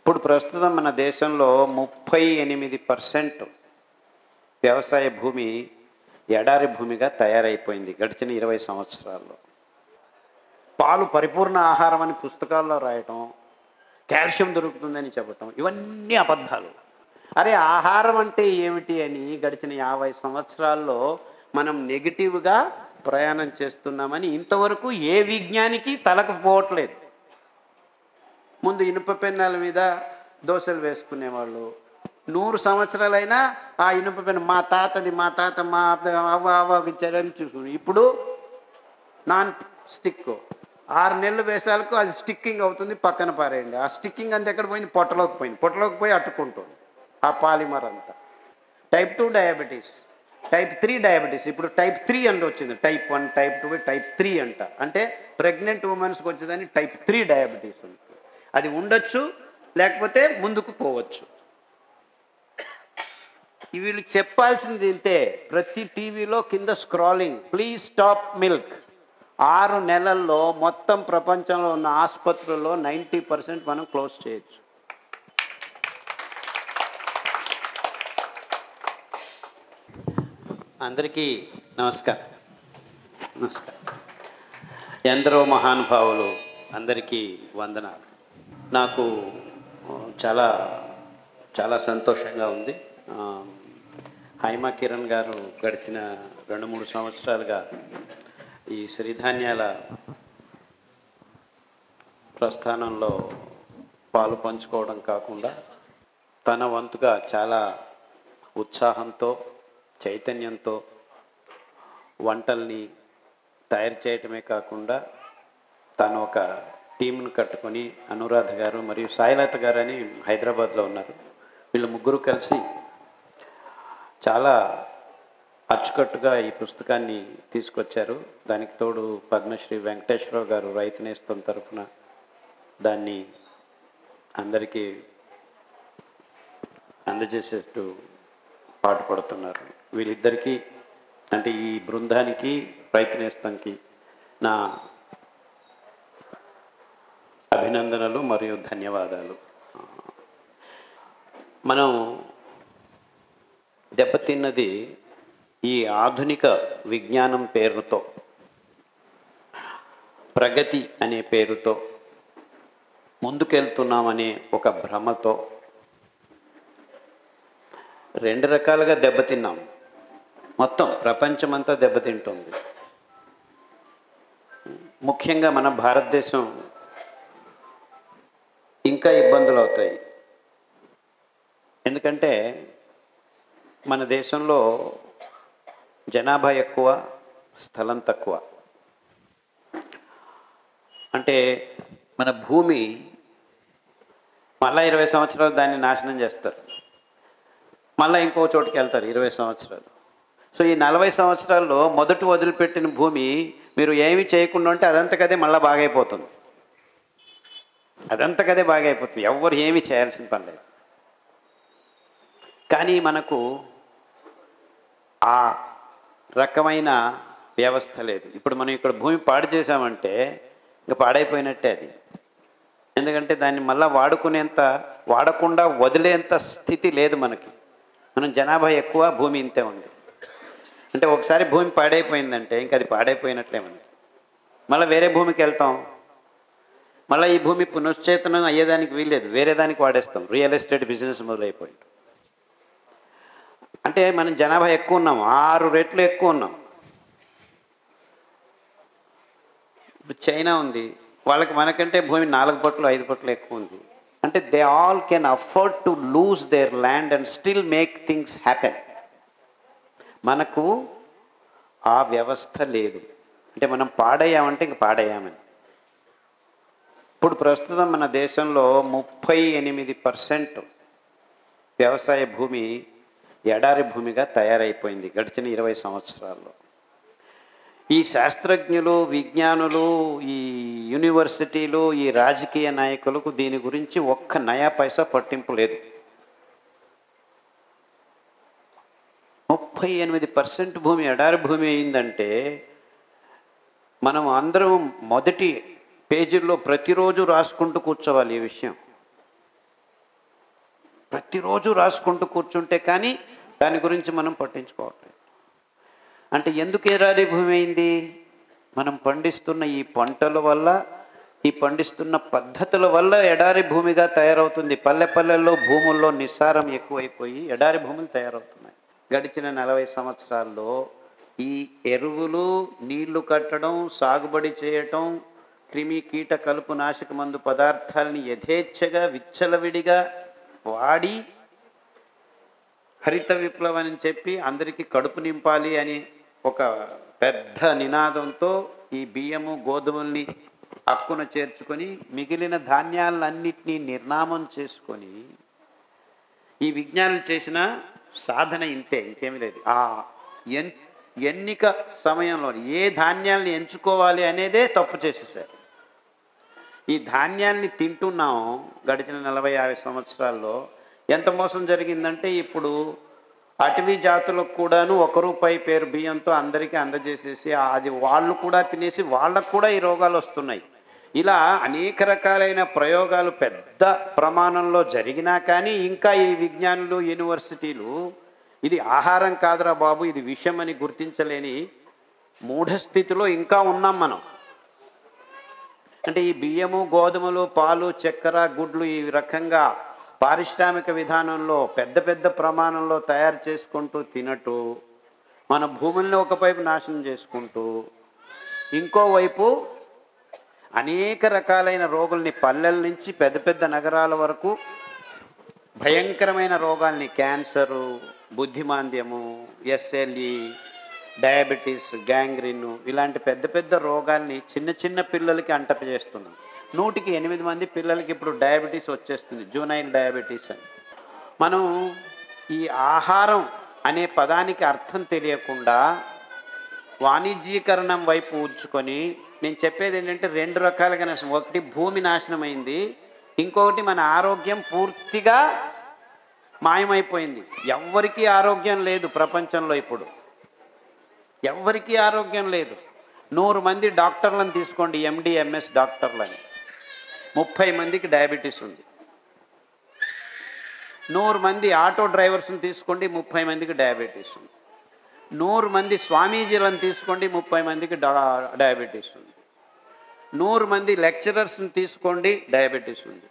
ఇప్పుడు ప్రస్తుతం మన దేశంలో ముప్పై ఎనిమిది పర్సెంట్ వ్యవసాయ భూమి ఎడారి భూమిగా తయారైపోయింది గడిచిన ఇరవై సంవత్సరాల్లో పాలు పరిపూర్ణ ఆహారం అని పుస్తకాల్లో రాయటం కాల్షియం దొరుకుతుందని చెప్పటం ఇవన్నీ అబద్ధాలు అరే ఆహారం అంటే ఏమిటి అని గడిచిన యాభై సంవత్సరాల్లో మనం నెగిటివ్గా ప్రయాణం చేస్తున్నామని ఇంతవరకు ఏ విజ్ఞానికి తలకు పోవట్లేదు ముందు ఇనుప పెన్నాల మీద దోశలు వేసుకునేవాళ్ళు నూరు సంవత్సరాలైనా ఆ ఇనుప పెన్ను మా తాతది మా తాత మా అవ్వ అవ్వ ఇచ్చారని చూసుకుని ఇప్పుడు నాన్ స్టిక్ ఆరు నెలలు వేసాలకు అది స్టిక్కింగ్ అవుతుంది పక్కన పారేయండి ఆ స్టిక్కింగ్ అంతా ఎక్కడ పోయింది పొట్టలోకి పోయింది పొట్టలోకి పోయి అట్టుకుంటుంది ఆ పాలిమర్ అంతా type two diabetes type three diabetes ఇప్పుడు టైప్ త్రీ అని వచ్చింది type one type two type three అంట అంటే ప్రెగ్నెంట్ ఉమెన్స్కి వచ్చేదాన్ని టైప్ త్రీ డయాబెటీస్ ఉంటుంది అది ఉండొచ్చు లేకపోతే ముందుకు పోవచ్చు ఈ వీళ్ళు చెప్పాల్సింది ఇంతే ప్రతి టీవీలో కింద స్క్రాలింగ్ ప్లీజ్ స్టాప్ మిల్క్ ఆరు నెలల్లో మొత్తం ప్రపంచంలో ఉన్న ఆసుపత్రుల్లో నైంటీ పర్సెంట్ మనం క్లోజ్ చేయొచ్చు అందరికీ నమస్కారం నమస్కారం ఎందరో మహానుభావులు అందరికీ వందనాలు నాకు ఆ, చాలా చాలా సంతోషంగా ఉంది ఆ, హైమా కిరణ్ గారు గడిచిన రెండు మూడు సంవత్సరాలుగా ఈ సిరిధాన్యాల ప్రస్థానంలో పాలు పంచుకోవడం కాకుండా తన వంతుగా చాలా ఉత్సాహంతో చైతన్యంతో వంటల్ని తయారు చేయటమే కాకుండా తను ఒక టీంను కట్టుకొని అనురాధ గారు మరియు సాయిలత గారు అని హైదరాబాద్లో ఉన్నారు వీళ్ళు ముగ్గురు కలిసి చాలా అచ్చుకట్టుగా ఈ పుస్తకాన్ని తీసుకొచ్చారు దానికి తోడు పద్మశ్రీ వెంకటేశ్వరరావు గారు రైతు నేస్తం తరఫున దాన్ని అందరికీ అందజేసేట్టు పాటుపడుతున్నారు వీళ్ళిద్దరికీ అంటే ఈ బృందానికి రైతు నేస్తంకి నా అభినందనలు మరియు ధన్యవాదాలు మనం దెబ్బతిన్నది ఈ ఆధునిక విజ్ఞానం పేరుతో ప్రగతి అనే పేరుతో ముందుకెళ్తున్నామనే ఒక భ్రమతో రెండు రకాలుగా దెబ్బతిన్నాం మొత్తం ప్రపంచమంతా దెబ్బతింటుంది ముఖ్యంగా మన భారతదేశం ఇంకా ఇబ్బందులు అవుతాయి ఎందుకంటే మన దేశంలో జనాభా ఎక్కువ స్థలం తక్కువ అంటే మన భూమి మళ్ళా ఇరవై సంవత్సరాలు దాన్ని నాశనం చేస్తారు మళ్ళీ ఇంకో చోటుకి వెళ్తారు ఇరవై సంవత్సరాలు సో ఈ నలభై సంవత్సరాల్లో మొదట వదిలిపెట్టిన భూమి మీరు ఏమి చేయకుండా ఉంటే అదంతకదే మళ్ళీ బాగైపోతుంది అదంతకదే బాగైపోతుంది ఎవ్వరు ఏమీ చేయాల్సిన పని లేదు కానీ మనకు ఆ రకమైన వ్యవస్థ లేదు ఇప్పుడు మనం ఇక్కడ భూమి పాడు చేసామంటే ఇంకా పాడైపోయినట్టే అది ఎందుకంటే దాన్ని మళ్ళీ వాడుకునేంత వాడకుండా వదిలేంత స్థితి లేదు మనకి మనం జనాభా ఎక్కువ భూమి ఇంతే ఉంది అంటే ఒకసారి భూమి పాడైపోయిందంటే ఇంకా అది పాడైపోయినట్లే మనకి మళ్ళీ వేరే భూమికి వెళ్తాం మళ్ళీ ఈ భూమి పునశ్చేతనం అయ్యేదానికి వీల్లేదు వేరే దానికి వాడేస్తాం రియల్ ఎస్టేట్ బిజినెస్ మొదలైపోయింది అంటే మనం జనాభా ఎక్కువ ఉన్నాం ఆరు రెట్లు ఎక్కువ ఉన్నాం ఇప్పుడు చైనా ఉంది వాళ్ళకి మనకంటే భూమి నాలుగు పట్లు ఐదు పట్లు ఎక్కువ ఉంది అంటే they all can afford to lose their land and still make things happen మనకు ఆ వ్యవస్థ లేదు అంటే మనం పాడయ్యామంటే ఇంక పాడయ్యామని ఇప్పుడు ప్రస్తుతం మన దేశంలో ముప్పై ఎనిమిది పర్సెంట్ వ్యవసాయ భూమి ఎడారి భూమిగా తయారైపోయింది గడిచిన ఇరవై సంవత్సరాల్లో ఈ శాస్త్రజ్ఞులు విజ్ఞానులు ఈ యూనివర్సిటీలు ఈ రాజకీయ నాయకులకు దీని గురించి ఒక్క నయా పైసా పట్టింపు లేదు ముప్పై ఎనిమిది పర్సెంట్ భూమి ఎడారి భూమి అయిందంటే మనం అందరం మొదటి పేజీల్లో ప్రతిరోజు రాసుకుంటూ కూర్చోవాలి ఈ విషయం ప్రతిరోజు రాసుకుంటూ కూర్చుంటే కానీ దాని గురించి మనం పట్టించుకోవట్లేదు అంటే ఎందుకు ఎడారి భూమి అయింది మనం పండిస్తున్న ఈ పంటల వల్ల ఈ పండిస్తున్న పద్ధతుల వల్ల ఎడారి భూమిగా తయారవుతుంది పల్లె పల్లెల్లో భూముల్లో నిస్సారం ఎక్కువైపోయి ఎడారి భూములు తయారవుతున్నాయి గడిచిన నలభై సంవత్సరాల్లో ఈ ఎరువులు నీళ్లు కట్టడం సాగుబడి చేయటం క్రిమి కీట కలుపు నాశక మందు పదార్థాలని యథేచ్ఛగా విచ్చలవిడిగా వాడి హరిత విప్లవం అని చెప్పి అందరికీ కడుపు నింపాలి అని ఒక పెద్ద నినాదంతో ఈ బియ్యము గోధుమల్ని హక్కున చేర్చుకొని మిగిలిన ధాన్యాలన్నింటినీ నిర్నామం చేసుకొని ఈ విజ్ఞానులు చేసిన సాధన ఇంతే ఇంకేమీ లేదు ఆ ఎన్ ఎన్నిక సమయంలో ఏ ధాన్యాలను ఎంచుకోవాలి అనేదే తప్పు చేసేసారు ఈ ధాన్యాల్ని తింటున్నాం గడిచిన నలభై యాభై సంవత్సరాల్లో ఎంత మోసం జరిగిందంటే ఇప్పుడు అటవీ జాతులకు కూడాను ఒక రూపాయి పేరు బియ్యంతో అందరికీ అందజేసేసి అది వాళ్ళు కూడా తినేసి వాళ్ళకు కూడా ఈ రోగాలు వస్తున్నాయి ఇలా అనేక రకాలైన ప్రయోగాలు పెద్ద ప్రమాణంలో జరిగినా కానీ ఇంకా ఈ విజ్ఞానులు యూనివర్సిటీలు ఇది ఆహారం కాదురా బాబు ఇది విషయం అని గుర్తించలేని మూఢస్థితిలో ఇంకా ఉన్నాం మనం అంటే ఈ బియ్యము గోధుమలు పాలు చక్కెర గుడ్లు ఈ రకంగా పారిశ్రామిక విధానంలో పెద్ద పెద్ద ప్రమాణంలో తయారు చేసుకుంటూ తినటూ మన భూముల్ని ఒకవైపు నాశనం చేసుకుంటూ ఇంకోవైపు అనేక రకాలైన రోగుల్ని పల్లెల నుంచి పెద్ద పెద్ద నగరాల వరకు భయంకరమైన రోగాల్ని క్యాన్సరు బుద్ధిమాంద్యము ఎస్ఎల్ఈ డయాబెటీస్ గ్యాంగ్రిన్ ఇలాంటి పెద్ద పెద్ద రోగాల్ని చిన్న చిన్న పిల్లలకి అంటపజేస్తున్నాం నూటికి ఎనిమిది మంది పిల్లలకి ఇప్పుడు డయాబెటీస్ వచ్చేస్తుంది జూనైల్ డయాబెటీస్ అని మనం ఈ ఆహారం అనే పదానికి అర్థం తెలియకుండా వాణిజ్యీకరణం వైపు ఉంచుకొని నేను చెప్పేది ఏంటంటే రెండు రకాలుగా నష్టం ఒకటి భూమి నాశనం అయింది ఇంకొకటి మన ఆరోగ్యం పూర్తిగా మాయమైపోయింది ఎవ్వరికీ ఆరోగ్యం లేదు ప్రపంచంలో ఇప్పుడు ఎవ్వరికీ ఆరోగ్యం లేదు నూరు మంది డాక్టర్లను తీసుకోండి ఎండి ఎంఎస్ డాక్టర్లని ముప్పై మందికి డయాబెటీస్ ఉంది నూరు మంది ఆటో డ్రైవర్స్ని తీసుకోండి ముప్పై మందికి డయాబెటీస్ ఉంది నూరు మంది స్వామీజీలను తీసుకోండి ముప్పై మందికి డా- డయాబెటీస్ ఉంది నూరు మంది లెక్చరర్స్ని తీసుకోండి డయాబెటీస్ ఉంది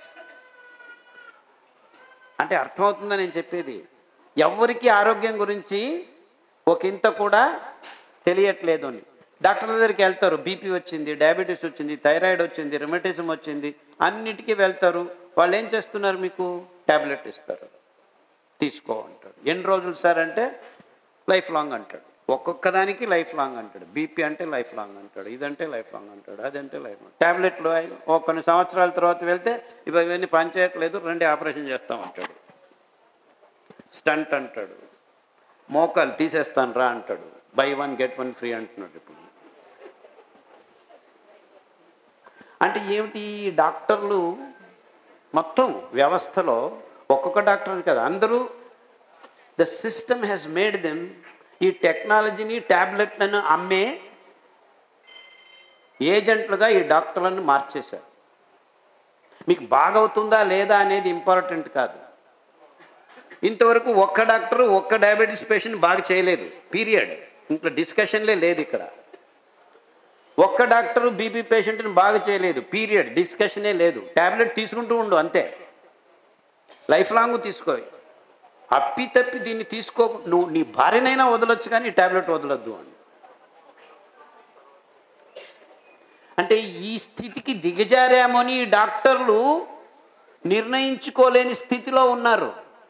అంటే అర్థమవుతుందని నేను చెప్పేది ఎవరికి ఆరోగ్యం గురించి ఒకంత కూడా తెలియట్లేదు అని డాక్టర్ దగ్గరికి వెళ్తారు బీపీ వచ్చింది డయాబెటీస్ వచ్చింది థైరాయిడ్ వచ్చింది రిమటిజం వచ్చింది అన్నిటికీ వెళ్తారు వాళ్ళు ఏం చేస్తున్నారు మీకు ట్యాబ్లెట్ ఇస్తారు తీసుకో అంటాడు ఎన్ని రోజులు సార్ అంటే లైఫ్ లాంగ్ అంటాడు ఒక్కొక్క దానికి లైఫ్ లాంగ్ అంటాడు బీపీ అంటే లైఫ్ లాంగ్ అంటాడు ఇదంటే లైఫ్ లాంగ్ అంటాడు అదంటే లైఫ్ లాంగ్ ట్యాబ్లెట్లు ఓ కొన్ని సంవత్సరాల తర్వాత వెళ్తే ఇవి ఇవన్నీ పనిచేయట్లేదు రెండు ఆపరేషన్ చేస్తామంటాడు స్టంట్ అంటాడు మోకాలు తీసేస్తాను రా అంటాడు buy one get one free అంటున్నాడు ఇప్పుడు అంటే ఏమిటి ఈ డాక్టర్లు మొత్తం వ్యవస్థలో ఒక్కొక్క డాక్టర్ అని కదా అందరూ the system has made them ఈ టెక్నాలజీని ట్యాబ్లెట్లను అమ్మే ఏజెంట్లుగా ఈ డాక్టర్లను మార్చేశారు మీకు బాగవుతుందా లేదా అనేది ఇంపార్టెంట్ కాదు ఇంతవరకు ఒక్క డాక్టర్ ఒక్క డయాబెటీస్ పేషెంట్ బాగా చేయలేదు పీరియడ్ ఇంట్లో డిస్కషన్లే లేదు ఇక్కడ ఒక్క డాక్టరు బీపీ పేషెంట్ని బాగా చేయలేదు పీరియడ్ డిస్కషనే లేదు ట్యాబ్లెట్ తీసుకుంటూ ఉండు అంతే లైఫ్ లాంగ్ తీసుకో అప్పి తప్పి దీన్ని తీసుకో నువ్వు నీ భార్యనైనా వదలొచ్చు కానీ ఈ ట్యాబ్లెట్ వదలొద్దు అని అంటే ఈ స్థితికి దిగజారామని ఈ డాక్టర్లు నిర్ణయించుకోలేని స్థితిలో ఉన్నారు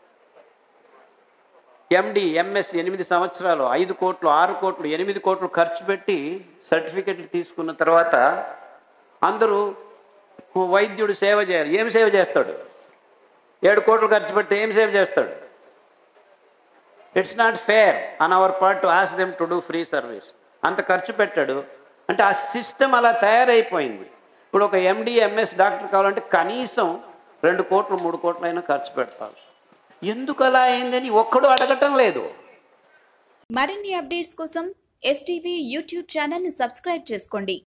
ఎండి ఎంఎస్ ఎనిమిది సంవత్సరాలు ఐదు కోట్లు ఆరు కోట్లు ఎనిమిది కోట్లు ఖర్చు పెట్టి సర్టిఫికెట్లు తీసుకున్న తర్వాత అందరూ వైద్యుడు సేవ చేయాలి ఏం సేవ చేస్తాడు ఏడు కోట్లు ఖర్చు పెడితే ఏం సేవ చేస్తాడు it's not fair on our part to ask them to do free service అంత ఖర్చు పెట్టాడు అంటే ఆ సిస్టమ్ అలా తయారైపోయింది ఇప్పుడు ఒక ఎండి ఎంఎస్ డాక్టర్ కావాలంటే కనీసం రెండు కోట్లు మూడు కోట్లు అయినా ఖర్చు పెడతారు ఎందుకు అలా అయిందని ఒక్కడు అడగటం లేదు మరిన్ని అప్డేట్స్ కోసం ఎస్టీవీ యూట్యూబ్ ఛానల్ని సబ్స్క్రైబ్ చేసుకోండి